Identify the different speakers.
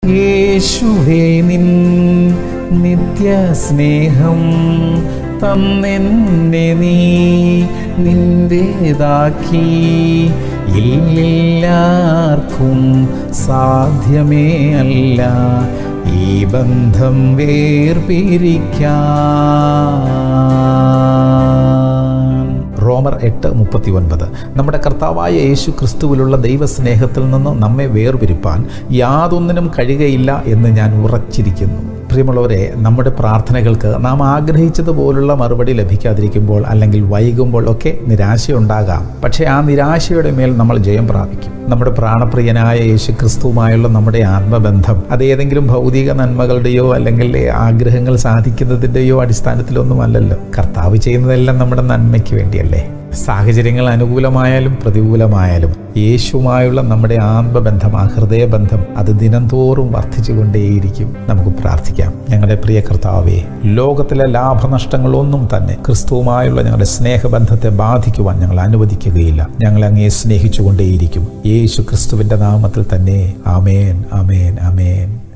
Speaker 1: യേശുവേ നിൻ നിത്യസ്നേഹം തന്നെന്നെ നീ നിന്റേതാക്കി ഇല്ലാർക്കും സാധ്യമേ അല്ല ഈ ബന്ധം വേർപിരിക്കാൻ റോമർ എട്ട് മുപ്പത്തി ഒൻപത് നമ്മുടെ കർത്താവായ യേശു ക്രിസ്തുവിലുള്ള ദൈവസ്നേഹത്തിൽ നിന്ന് നമ്മെ വേർപിരിപ്പാൻ യാതൊന്നിനും കഴിയുകയില്ല എന്ന് ഞാൻ ഉറച്ചിരിക്കുന്നു പ്രിയമുള്ളവരെ നമ്മുടെ പ്രാർത്ഥനകൾക്ക് നാം ആഗ്രഹിച്ചതുപോലുള്ള മറുപടി ലഭിക്കാതിരിക്കുമ്പോൾ അല്ലെങ്കിൽ വൈകുമ്പോൾ ഒക്കെ നിരാശയുണ്ടാകാം പക്ഷേ ആ നിരാശയുടെ മേൽ നമ്മൾ ജയം പ്രാപിക്കും നമ്മുടെ പ്രാണപ്രിയനായ യേശു ക്രിസ്തുവുമായുള്ള നമ്മുടെ ആത്മബന്ധം അത് ഏതെങ്കിലും ഭൗതിക നന്മകളുടെയോ അല്ലെങ്കിൽ ആഗ്രഹങ്ങൾ സാധിക്കുന്നതിൻ്റെയോ അടിസ്ഥാനത്തിലൊന്നും അല്ലല്ലോ കർത്താവ് ചെയ്യുന്നതെല്ലാം നമ്മുടെ നന്മയ്ക്ക് വേണ്ടിയല്ലേ സാഹചര്യങ്ങൾ അനുകൂലമായാലും പ്രതികൂലമായാലും യേശുവുമായുള്ള നമ്മുടെ ആത്മബന്ധം ആ ഹൃദയബന്ധം അത് ദിനംതോറും വർദ്ധിച്ചുകൊണ്ടേയിരിക്കും നമുക്ക് പ്രാർത്ഥിക്കാം ഞങ്ങളുടെ പ്രിയ കർത്താവേ ലോകത്തിലെ ലാഭനഷ്ടങ്ങളൊന്നും തന്നെ ക്രിസ്തുവുമായുള്ള ഞങ്ങളുടെ സ്നേഹബന്ധത്തെ ബാധിക്കുവാൻ ഞങ്ങൾ അനുവദിക്കുകയില്ല ഞങ്ങൾ അങ്ങേ സ്നേഹിച്ചുകൊണ്ടേയിരിക്കും യേശു ക്രിസ്തുവിൻ്റെ നാമത്തിൽ തന്നെ ആമേൻ ആമേൻ ആമേൻ